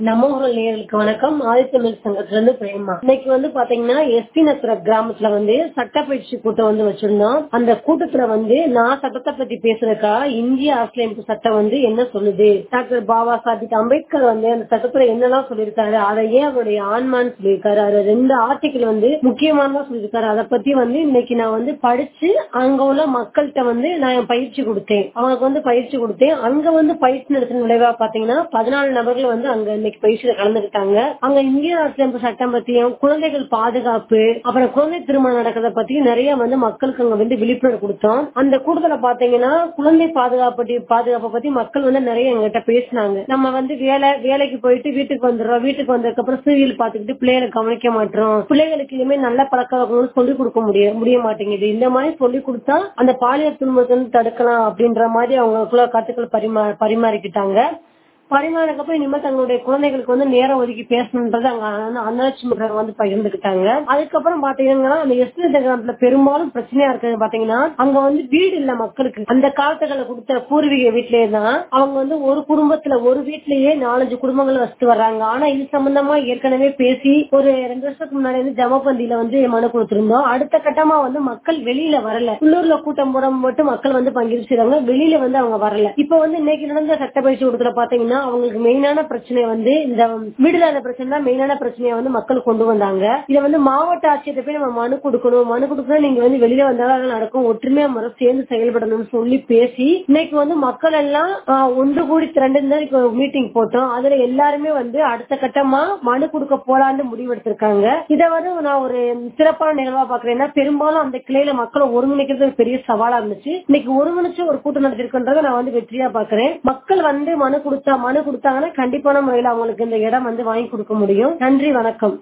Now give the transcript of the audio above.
நம்ம ஊரல் நேயர்களுக்கு வணக்கம் ஆதித்தமிழ் சங்கத்துல இருந்து பிரேமா இன்னைக்கு வந்து பாத்தீங்கன்னா எஸ்பி நகர கிராமத்துல வந்து சட்டப்பயிற்சி கூட்டம் வந்து வச்சிருந்தோம் அந்த கூட்டத்துல வந்து நான் சட்டத்தை பத்தி பேசுறதுக்கா இந்திய அரசியலமைப்பு சட்டம் வந்து என்ன சொல்லுது டாக்டர் பாபா சாஹிப் அம்பேத்கர் வந்து அந்த சட்டத்துல என்னெல்லாம் சொல்லியிருக்காரு அதை ஏன் அவருடைய ஆன்மான்னு சொல்லியிருக்காரு அதுல ரெண்டு ஆர்டிக்கல் வந்து முக்கியமானதா சொல்லியிருக்காரு அதை பத்தி வந்து இன்னைக்கு நான் வந்து படிச்சு அங்க உள்ள மக்கள்கிட்ட வந்து நான் பயிற்சி கொடுத்தேன் அவங்களுக்கு வந்து பயிற்சி கொடுத்தேன் அங்க வந்து பயிற்சி நடத்தின விளைவா பாத்தீங்கன்னா பதினாலு நபர்கள் வந்து அங்க இன்னைக்கு பயிற்சியில கலந்துக்கிட்டாங்க அங்க இந்திய அரசியலமைப்பு சட்டம் பத்தியும் குழந்தைகள் பாதுகாப்பு அப்புறம் குழந்தை திருமணம் நடக்கிறத பத்தி நிறைய வந்து மக்களுக்கு அங்க வந்து விழிப்புணர்வு கொடுத்தோம் அந்த கூட்டத்துல பாத்தீங்கன்னா குழந்தை பாதுகாப்பு பத்தி பாதுகாப்பை பத்தி மக்கள் வந்து நிறைய எங்கிட்ட பேசினாங்க நம்ம வந்து வேலை வேலைக்கு போயிட்டு வீட்டுக்கு வந்துடுறோம் வீட்டுக்கு வந்ததுக்கு அப்புறம் சீரியல் பாத்துக்கிட்டு பிள்ளைகளை கவனிக்க மாட்டோம் பிள்ளைகளுக்கு இனிமே நல்ல பழக்க வழக்கங்கள் சொல்லிக் கொடுக்க முடிய முடிய மாட்டேங்குது இந்த மாதிரி சொல்லி கொடுத்தா அந்த பாலியல் துன்பத்தை வந்து தடுக்கலாம் அப்படின்ற மாதிரி அவங்களுக்குள்ள கருத்துக்கள் பரிமா பரிமாறிக்கிட்டாங்க பரிமாறக்கப்ப இனிமேல் தங்களுடைய குழந்தைகளுக்கு வந்து நேரம் ஒதுக்கி பேசணுன்றது அங்க அன்னலட்சுமி முகர் வந்து பகிர்ந்துக்கிட்டாங்க அதுக்கப்புறம் பாத்தீங்கன்னா அந்த எஸ்டி கிராமத்துல பெரும்பாலும் பிரச்சனையா இருக்கிறது பாத்தீங்கன்னா அங்க வந்து வீடு இல்ல மக்களுக்கு அந்த காலத்துகளை கொடுத்த பூர்வீக வீட்லயே தான் அவங்க வந்து ஒரு குடும்பத்துல ஒரு வீட்லயே நாலஞ்சு குடும்பங்கள் வசித்து வர்றாங்க ஆனா இது சம்பந்தமா ஏற்கனவே பேசி ஒரு ரெண்டு வருஷத்துக்கு முன்னாடி வந்து ஜமபந்தியில வந்து மனு கொடுத்திருந்தோம் அடுத்த கட்டமா வந்து மக்கள் வெளியில வரல உள்ளூர்ல கூட்டம் போட மட்டும் மக்கள் வந்து பங்கேற்கிறாங்க வெளியில வந்து அவங்க வரல இப்ப வந்து இன்னைக்கு நடந்த சட்ட பயிற்சி கூட்டத்துல பாத்தீங்கன்னா அவங்களுக்கு மெயினான பிரச்சனை வந்து இந்த வீடுலாத பிரச்சனை தான் மெயினான பிரச்சனையை வந்து மக்கள் கொண்டு வந்தாங்க இதை வந்து மாவட்ட ஆட்சியத்தை போய் நம்ம மனு கொடுக்கணும் மனு கொடுக்கணும் நீங்க வந்து வெளியில வந்தாலும் நடக்கும் ஒற்றுமையா முறை சேர்ந்து செயல்படணும்னு சொல்லி பேசி இன்னைக்கு வந்து மக்கள் எல்லாம் ஒன்று கூடி திரண்டு மீட்டிங் போட்டோம் அதுல எல்லாருமே வந்து அடுத்த கட்டமா மனு கொடுக்க போலான்னு முடிவெடுத்திருக்காங்க இதை வந்து நான் ஒரு சிறப்பான நிகழ்வா பாக்குறேன்னா பெரும்பாலும் அந்த கிளையில மக்களை ஒருங்கிணைக்கிறது பெரிய சவாலா இருந்துச்சு இன்னைக்கு ஒருங்கிணைச்சு ஒரு கூட்டம் நடத்திருக்கின்றத நான் வந்து வெற்றியா பாக்குறேன் மக்கள் வந்து மனு கொடுத்தா மனு கொடுத்தாங்கன்னா கண்டிப்பான முறையில் அவங்களுக்கு இந்த இடம் வந்து வாங்கி கொடுக்க முடியும் நன்றி வணக்கம்